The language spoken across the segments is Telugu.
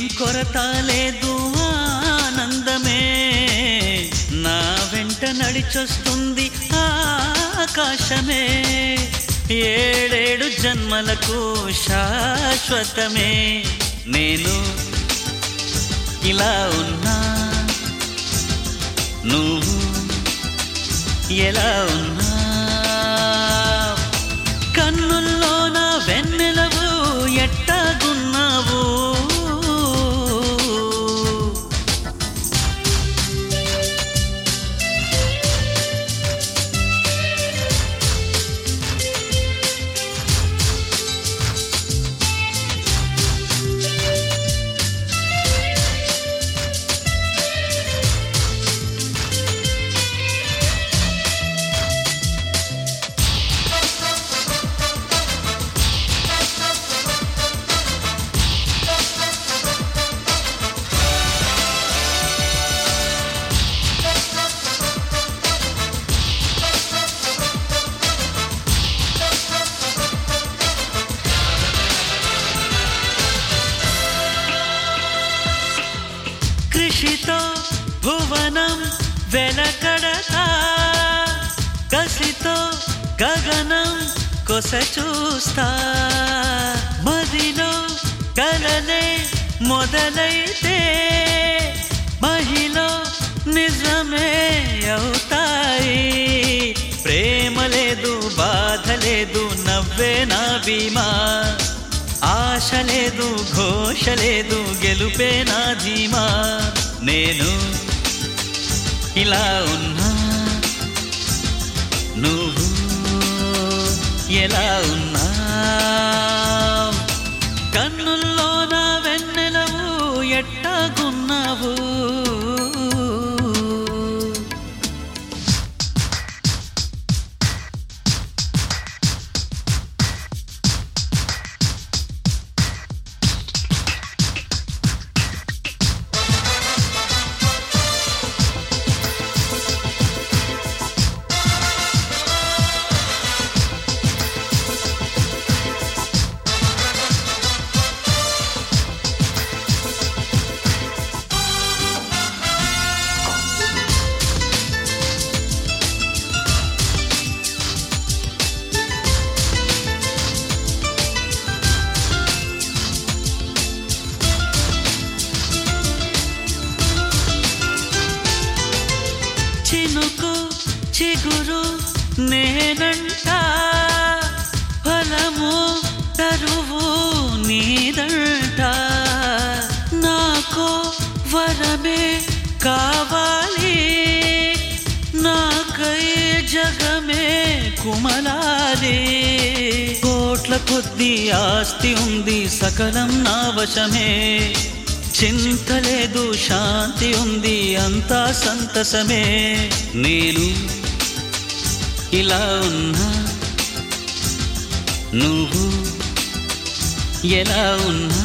కొరత లేదు ఆనందమే నా వెంట నడిచొస్తుంది ఆకాశమే ఏడేడు జన్మలకు శాశ్వతమే నేను ఇలా ఉన్నా నువ్వు ఎలా ఉన్నా కన్నుల్లోన వెన్నెలవు ఎట్టాగున్నావు కృషితో భువనం వెలకడతా కసితో గగనం కొస చూస్తా మదిలో కలలే మొదలైతే మహిళ నిజమే అవుతాయి ప్రేమ లేదు బాధ లేదు నవ్వే నా బీమా ఆశ లేదు ఘోష లేదు గెలుపే నా ధీమా నేను ఇలా ఉన్నా నువ్వు ఎలా ఉన్నా కన్నుల్లో నా వెన్నెలవు ఎట్టాగున్నావు చినుకు చిగురు నేనంట ఫలము తరువు నీదంట నాకు వరమే కావాలి నాకై జగమే కుమలాలి కోట్ల కొద్ది ఆస్తి ఉంది సకలం నా వశమే చింత లేదు శాంతి ఉంది అంతా సంతసమే నేను ఇలా ఉన్నా నువ్వు ఎలా ఉన్నా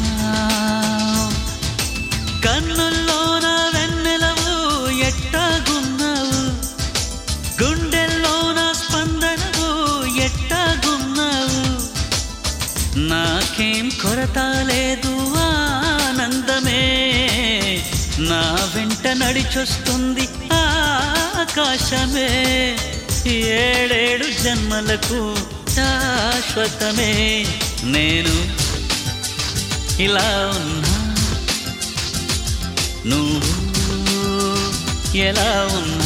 కన్నుల్లోన వెన్నెలవు ఎట్టాగున్నావు గుండెల్లోన స్పందనవు ఎట్టాగున్నావు నాకేం కొరత లేదు ఆనందమే నా వెంట నడిచొస్తుంది ఆకాశమే ఏడేడు జన్మలకు శాశ్వతమే నేను ఇలా ఉన్నా నువ్వు ఎలా ఉన్నా